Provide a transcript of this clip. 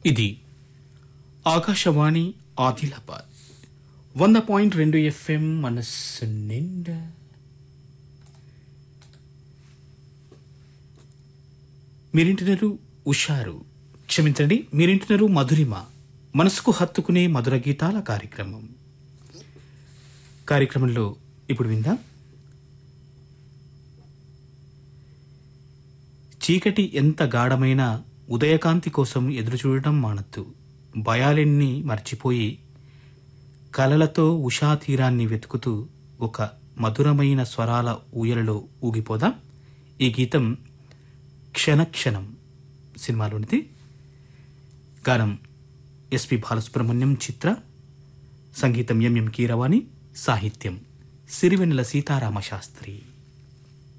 ఇది ఆకాశవాణి ఆదిలాబాద్ వంద పాయింట్ రెండు ఎఫ్ఎం మనస్సు నిండా మీరింటున్నారు ఉషారు క్షమించండి మీరింటున్నారు మధురిమ మనసుకు హత్తుకునే మధుర గీతాల కార్యక్రమం కార్యక్రమంలో ఇప్పుడు విందాం చీకటి ఎంత గాఢమైనా ఉదయకాంతి కోసం ఎదురుచూడటం మానద్దు భయాలెన్ని మర్చిపోయి కలలతో ఉషా తీరాన్ని వెతుకుతూ ఒక మధురమైన స్వరాల ఊయలలో ఊగిపోదాం ఈ గీతం క్షణక్షణం సినిమాలోనిది గానం ఎస్పి బాలసుబ్రహ్మణ్యం చిత్ర సంగీతం ఎంఎం కీరవాణి సాహిత్యం సిరివెన్నెల సీతారామ శాస్త్రి